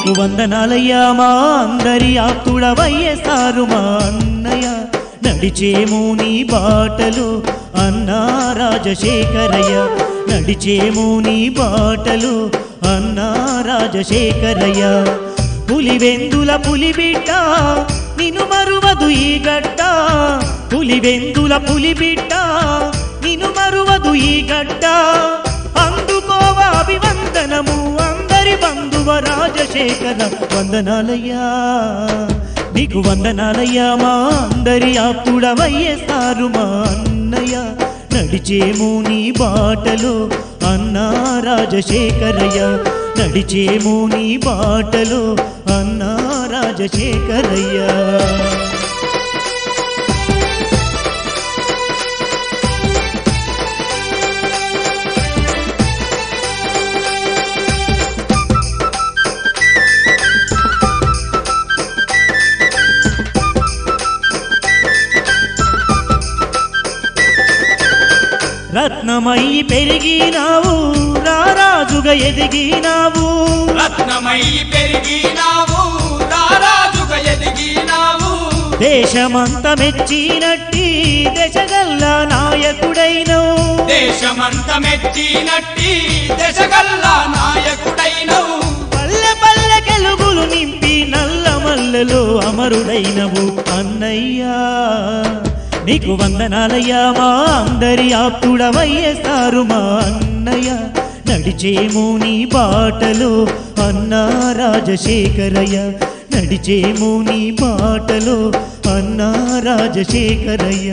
నీకు వందనాలయ్యా మా అందరి ఆప్తుడవయ్యే సారు మా అన్నయ్య నడిచేము నీ బాటలు అన్నా రాజశేఖరయ్య నడిచేము నీ బాటలు అన్నా రాజశేఖరయ్య పులివెందుల పులిబిడ్డ నిన్ను మరువదు ఈ గడ్డ పులివెందుల పులిబిడ్డ నిన్ను మరువదు ఈ గడ్డ అందుకోవా అభివందనము అందరి బంధువ రాజశేఖర వందనాలయ్యా నీకు వందనాలయ్యా మా అందరి ఆప్తుడవయ్యేస్తారు మా అన్నయ్య నడిచేము నీ బాటలు అన్నా రాజశేఖరయ్య నడిచేము నీ బాటలు అన్నా రాజశేఖరయ్య రత్నమయ్యి పెరిగినావు రారాజుగా ఎదిగినావు రత్నమై పెరిగినావు రారాజుగా ఎదిగినావు దేశమంత మెచ్చినట్టి దశగల్ల నాయకుడైనవు దేశమంత మెచ్చినట్టి దశగల్లా నాయకుడైనవు పల్లె పల్లె కెలుగులు నింపి నల్ల మల్లెలో అమరుడైనవు అన్నయ్యా నీకు వందనాలయ్యా మా అందరి ఆప్తుడవయ్యేస్తారు మా అన్నయ్య నడిచేము నీ బాటలు అన్నా రాజశేఖరయ్య నడిచేము నీ బాటలు అన్నా రాజశేఖరయ్య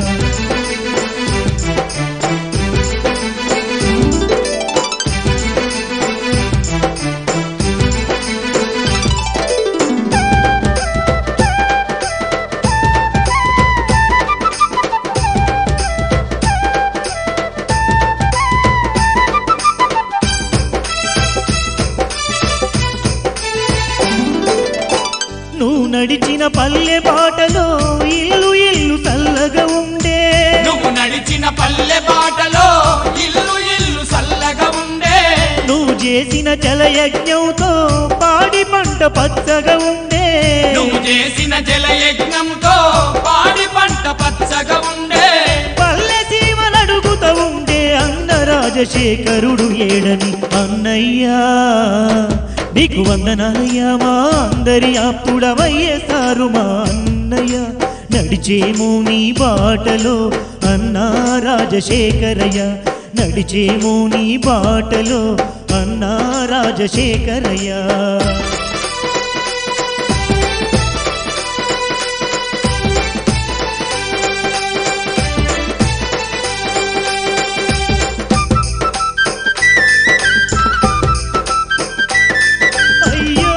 నువ్వు నడిచిన పల్లె బాటలో ఇల్లు ఇల్లు చల్లగా ఉండే నువ్వు నడిచిన పల్లె బాటలో ఇల్లు ఇల్లు చల్లగా ఉండే నువ్వు చేసిన జలయజ్ఞంతో పాడి పంట పచ్చగా ఉండే నువ్వు చేసిన జలయజ్ఞంతో పాడి పంట పచ్చగా ఉండే పల్లె సీమలడుగుతూ ఉండే అన్న రాజశేఖరుడు ఏడని అన్నయ్యా నీకు వందనాలయ్యా మా అందరి అప్పుడవయ్యేసారు మా అన్నయ్య నడిచేము నీ బాటలో అన్నా రాజశేఖరయ్య నడిచేము నీ బాటలో అన్నా రాజశేఖరయ్య అయ్యో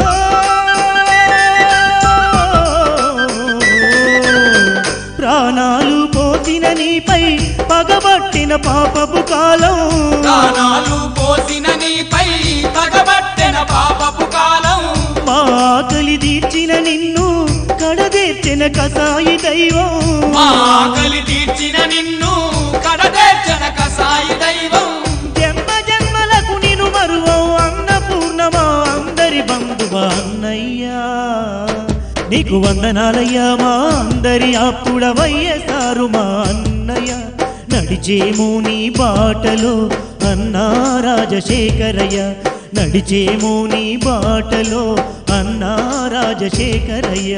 ప్రాణాలు పోసిన నీపై పగబట్టిన పాపపు కాలం ప్రాణాలు పోసిన నీపై తగబట్టెన పాపపు కాలం మా ఆకలి తీర్చిన నిన్ను కడదేర్చిన కసాయి దైవం మా ఆకలి తీర్చిన నిన్ను కడదేర్చన కసాయి దైవం జన్మ జన్మలకు నిన్ను మరువం అన్నపూర్ణమా అందరి బంధువా అన్నయ్యా నీకు వందనాలయ్యా మా అందరి ఆప్తుడవయ్యేసారు మా అన్నయ్య నడిచేము నీ బాటలో అన్నా రాజశేఖరయ్య నడిచేము నీ బాటలో అన్నా రాజశేఖరయ్య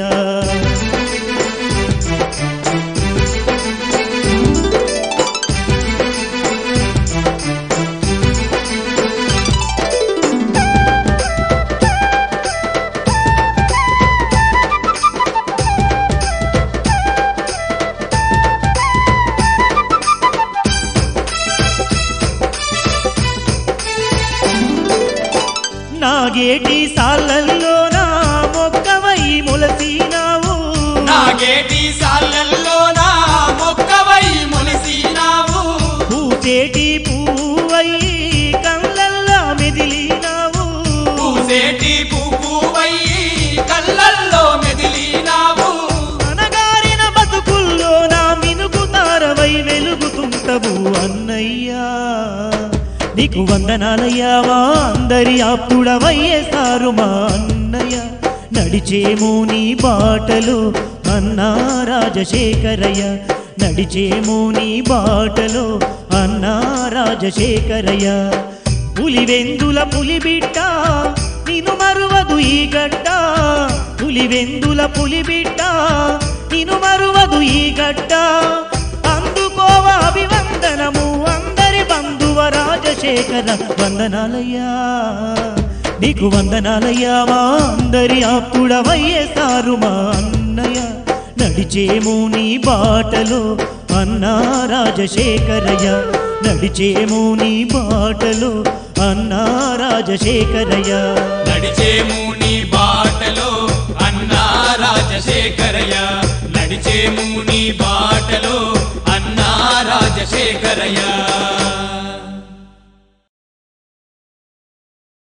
నాగేటి సాలల్లో నా మొక్కవై ములసీనావు నాగేటి సాలల్లో నా మొక్కవై మొలిసినావు పూసేటి పువ్వై కళ్ళల్లా మెదిలినావు పూసేటి పువ్వువై కళ్ళల్లో మెదిలినావు అనగారిన బతుకుల్లో నా మినుగు తారవై వెలుగుతుంటవు అన్నయ్యా నీకు వందనాలయ్యా మా అందరి ఆప్తుడవయ్యేసారు మా అన్నయ్య నడిచేమో నీ బాటలో అన్నా రాజశేఖరయ్య నడిచేమో నీ బాటలో అన్నా రాజశేఖరయ్య పులివెందుల పులిబిట్ట నిను మరువదు ఈ గడ్డ పులివెందుల పులిబిట్ట నిను మరువదు ఈ గడ్డ అందుకోవ అభివందనము అందరి బంధువ రాజశేఖర వందనాలయ్యా నీకు వందనాలయ్యా మా అందరి ఆప్తుడవయ్యేసారు మా అన్నయ్య నడిచేమో నీ బాటలో అన్నా రాజశేఖరయ్య నడిచేమో నీ బాటలో అన్నా రాజశేఖరయ్య నడిచేము నీ బాటలో అన్నా రాజశేఖరయ్య నడిచేము నీ బాటలో అన్నా రాజశేఖరయ్య